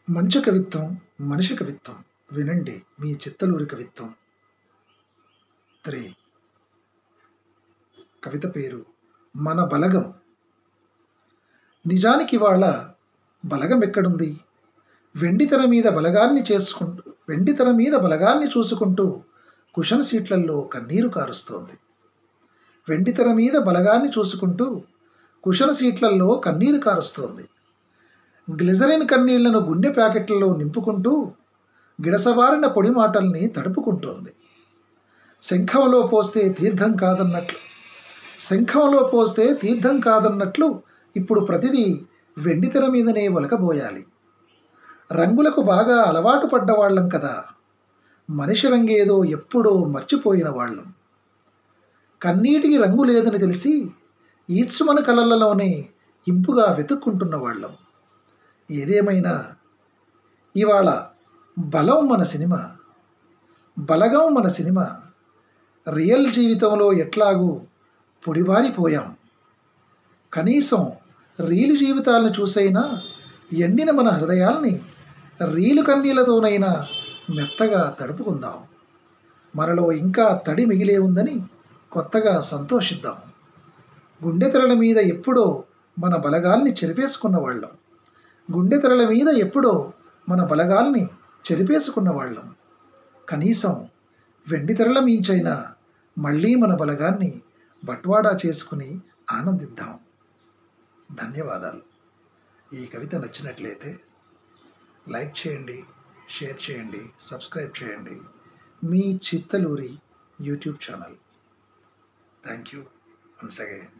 మంచు కవిత్వం మనిషి కవిత్వం వినండి మీ చిత్తలూరి కవిత్వం త్రీ కవిత పేరు మన బలగం నిజానికి వాళ్ళ బలగం ఎక్కడుంది వెండితెర మీద బలగాన్ని చేసుకుంటూ వెండితెర మీద బలగాన్ని చూసుకుంటూ కుషన్ సీట్లలో కన్నీరు కారుస్తోంది వెండితెర మీద బలగాన్ని చూసుకుంటూ కుషన్ సీట్లలో కన్నీరు కారుస్తోంది గ్లిజరిన్ కన్నీళ్లను గుండె ప్యాకెట్లలో నింపుకుంటూ గిడసబారిన పొడి మాటల్ని తడుపుకుంటోంది శంఖంలో పోస్తే తీర్థం కాదన్నట్లు శంఖంలో పోస్తే తీర్థం కాదన్నట్లు ఇప్పుడు ప్రతిదీ వెండితెర మీదనే ఒలకబోయాలి రంగులకు బాగా అలవాటు పడ్డవాళ్ళం కదా మనిషి రంగేదో ఎప్పుడో మర్చిపోయిన వాళ్ళం కన్నీటికి రంగు లేదని తెలిసి ఈడ్చుమన కలలలోనే ఇంపుగా వెతుక్కుంటున్న వాళ్ళం ఏదేమైనా ఇవాళ బలం మన సినిమా బలగం మన సినిమా రియల్ జీవితంలో ఎట్లాగూ పొడిబారిపోయాం కనీసం రీలు జీవితాలను చూసైనా ఎండిన మన హృదయాల్ని రీలు కన్నీళ్లతోనైనా మెత్తగా తడుపుకుందాం మనలో ఇంకా తడి మిగిలే ఉందని కొత్తగా సంతోషిద్దాం గుండెతెరల మీద ఎప్పుడో మన బలగాల్ని చెరిపేసుకున్న వాళ్ళం గుండెతెరల మీద ఎప్పుడో మన బలగాల్ని చెరిపేసుకున్న వాళ్ళం కనీసం వెండి తెరల మించైనా మళ్ళీ మన బలగాన్ని బట్వాడా చేసుకుని ఆనందిద్దాం ధన్యవాదాలు ఈ కవిత నచ్చినట్లయితే లైక్ చేయండి షేర్ చేయండి సబ్స్క్రైబ్ చేయండి మీ Chittaluri YouTube channel thank you once again